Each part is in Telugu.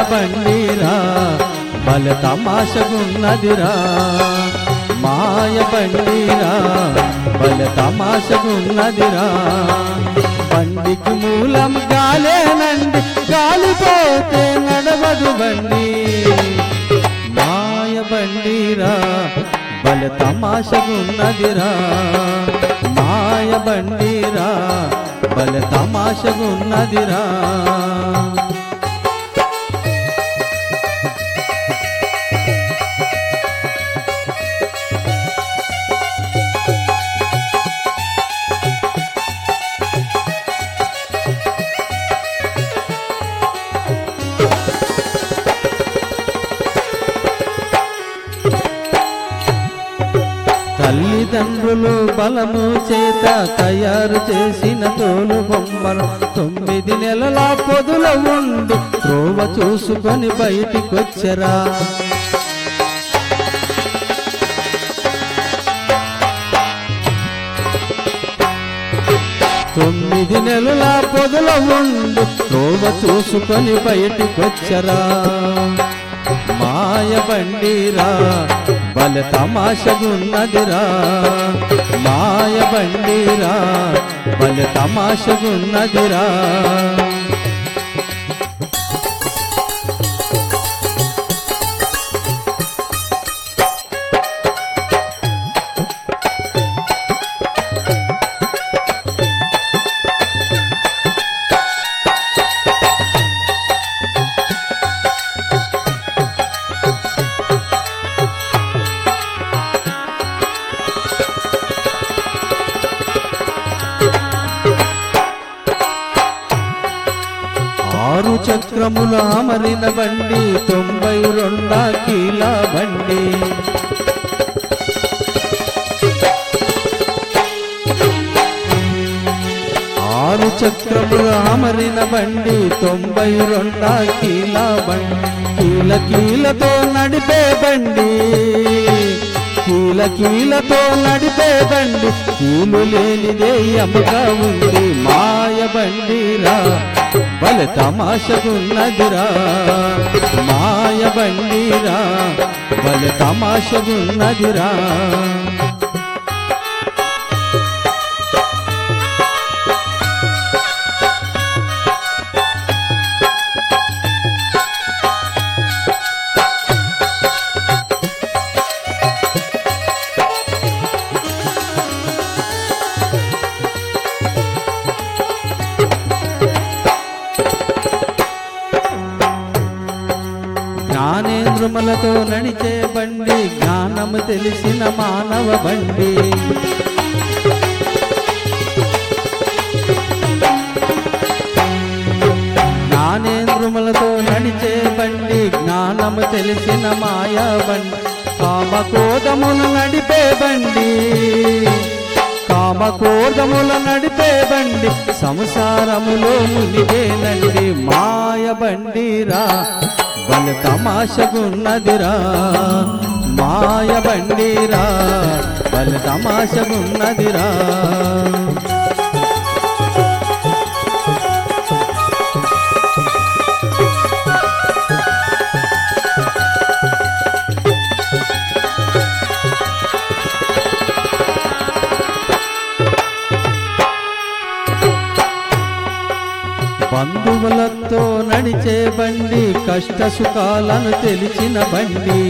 బండిరా బల తమాషగున్నదిరా మాయ బండిరా బల తమాషగున్నదిరా బండికి మూలం గాలేనండి గాలిపోతే నడవదు బండి మాయ బండిరా బల తమాషగున్నదిరా మాయ బండిరా బల తమాషగున్నదిరా తల్లిదండ్రులు బలము చేత తయారు చేసిన తోలు బొమ్మను తొమ్మిది నెలల పొదుల ఉండి త్రోవ చూసుకొని బయటికొచ్చరా తొమ్మిది నెలల పొదల ఉండు త్రోవ చూసుకొని బయటికొచ్చరా మాయ బండిరా బల తమాషగున్నదిరా మాయ బండిరా బల తమాషగున్నదిరా ఆరు చక్రముల అమరిన బండి తొంభై రెండ కీల బండి ఆరు చక్రముల అమరిన బండి తొంభై రెండ కీల బండి కీల కీలతో నడిపే బండి కీల కీలతో నడిపే బండి కీలు లేనిదే ఎముగా ఉంది మాయ బండిరా బల తమాషగున్నదిరా మాయ బండిరా బల తమాషగున్నదిరా జ్ఞానేంద్రములతో నడిచే బండి జ్ఞానము తెలిసిన మానవ బండి జ్ఞానేంద్రములతో నడిచే బండి జ్ఞానము తెలిసిన మాయా బండి కామకోదములు నడిపే బండి కామకోదముల నడిపే బండి సంసారములో మునిగేనండి మాయ బండిరా బల తమాషగున్నదిరా మాయ బండిరా బల తమాషగున్నదిరా బంధువులతో నడిచే బండి కష్ట సుఖాలను తెలిసిన బండి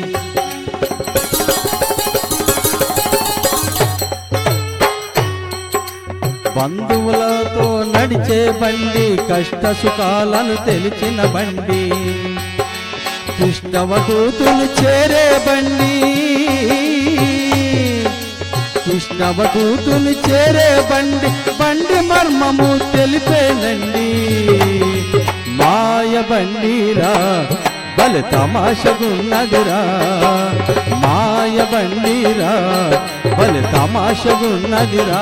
బంధువులతో నడిచే బండి కష్ట సుఖాలను తెలిసిన బండి కృష్ణవధూతులు చేరే బండి కృష్ణవధూతులు చేరే బండి బండి మర్మము తెలిపేనండి మాయ బండిరా బల తమాషగున్నదిరా మాయ బండిరా బల తమాషగున్నదిరా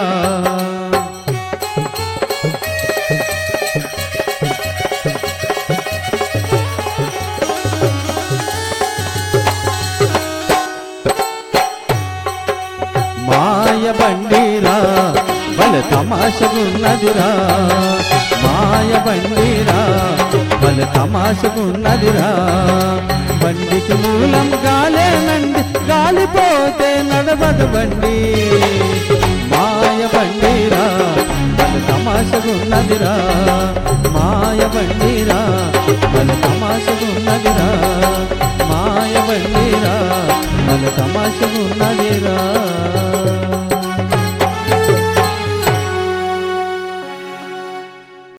మాయ బండిరా బల తమాషగున్నదిరా మాయ బండిరా బల భలే తమాషకున్నదిరా బండికి మూలం గాలేనండి గాలిపోతే నడవదు బండి మాయ బండిరా భలే తమాషకున్నదిరా మాయ బండిరా భలే తమాషకున్నదిరా మాయ బండిరా భలే తమాషకున్నదిరా